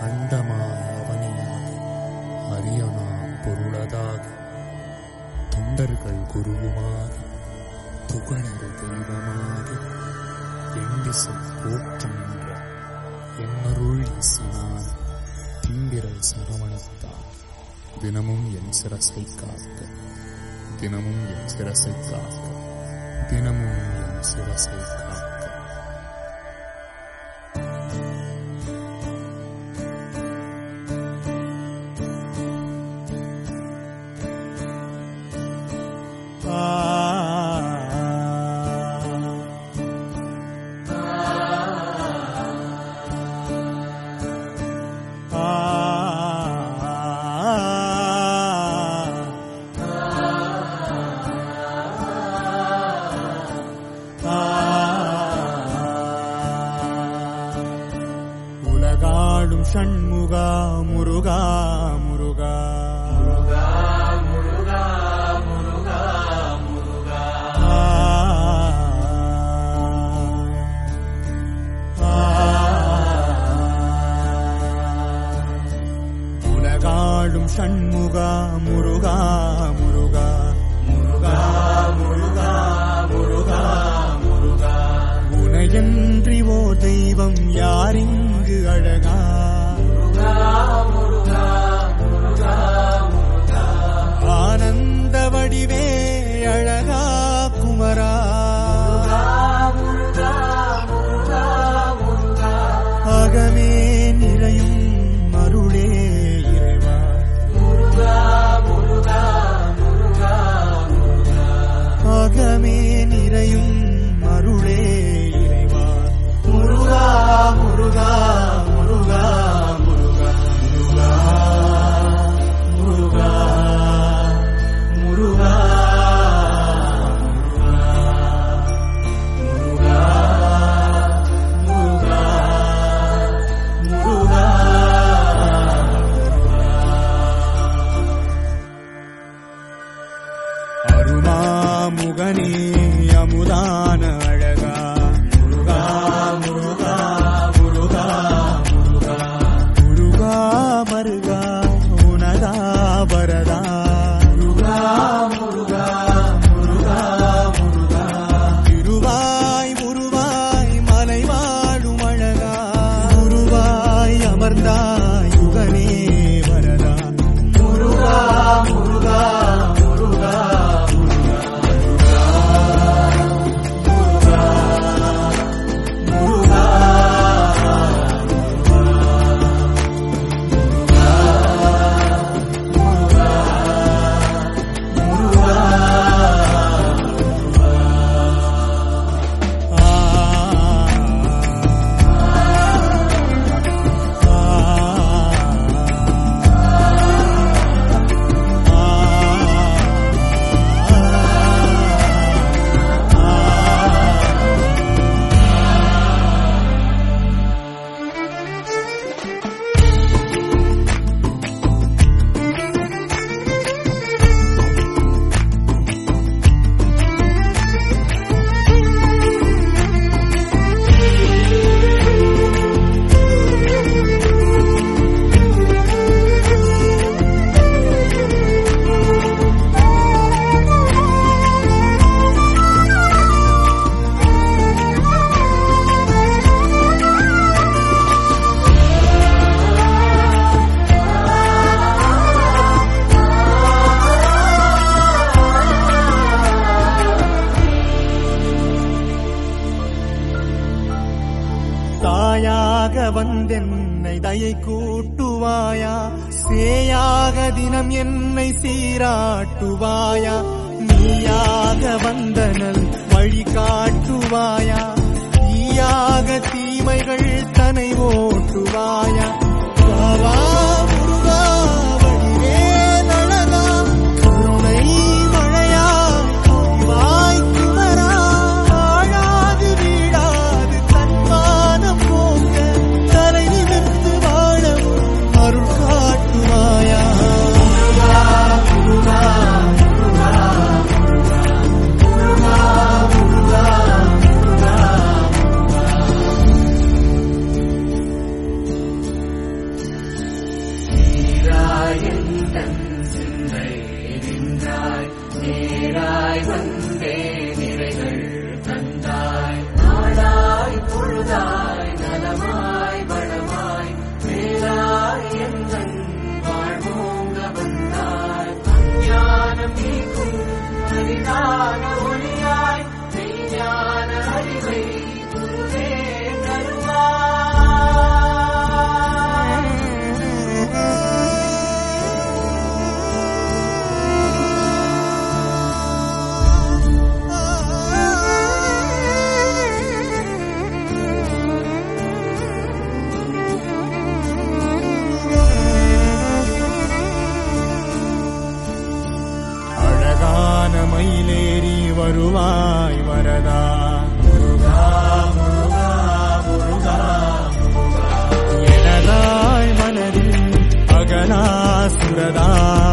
அண்டமாய் அவனியாய் அரியனாம் பொருளதாகி தொண்டர்கள் குருவுமாகி புகழரு தெய்வமாகி எண்டிசை போற்றுகின்ற என்னருள் ஈசினான திங்கிரல் சரவணத்தான் தினமும் என் சிரசை காக்க தினமும் என் சிரசை காக்க தினமும் என் சிரசை காக்க உலகாடும் ஷண்முகா முருகா முருகா உலகாடும் ஷண்முகா முருகா முருகா முருகா முருகா முருகா முருகா உனையன்றி ஓ தெய்வம் யாரிங்கு அழகா ஆனந்த வடிவே அழகா குமரா அகமே நிறையும் அருளே இறைவா அகமே நிறையும் அருளே இறைவா முருகா முருகா முருகா முருகா முருகா முருகா முருகா முருகா முருகா முருகா அருமாமுகனே அமுதான அழகா முருகா முருகா முருகா முருகா முருகா மருகா உனதா வரதா முருகா முருகா முருகா முருகா திருவாய் முருவாய் மலை வாழும் அழகா முருவாய் அமர்ந்தாய் யுகனே வரதா முருகா முருகா முருகா தாயாக வந்தென்னை தயை கூட்டுவாயா சேயாக தினம் என்னை சீராட்டுவாயா நீயாக வந்தனல் வழி காட்டுவாயா ஈயாக தீமைகள் தனை ஓட்டுவாயா வாவா முருகா வடிவே நழகா கருணை மழையா வாய் குமரா ஆழாது வீழாது தன்மானம் போங்க தலை நிமிர்ந்து வாழவும் அருள் காட்டுவாயா முருகா முருகா முருகா நேராய் வந்தே நிறைகள் தந்தாய் நாளாய் பொழுதாய் நலமாய் வளமாய் மேலாய் எந்தன் வாழ்வோங்க வந்தாய் அஞ்ஞானம் நீக்கும் அரிதான ஒளியாய் மெய்ஞான அறிவை குருவே அழகான மயிலேறி வருவாய் வரதா முருகா முருகா முருகா எனதாய் மனதில் அகலா சுரதா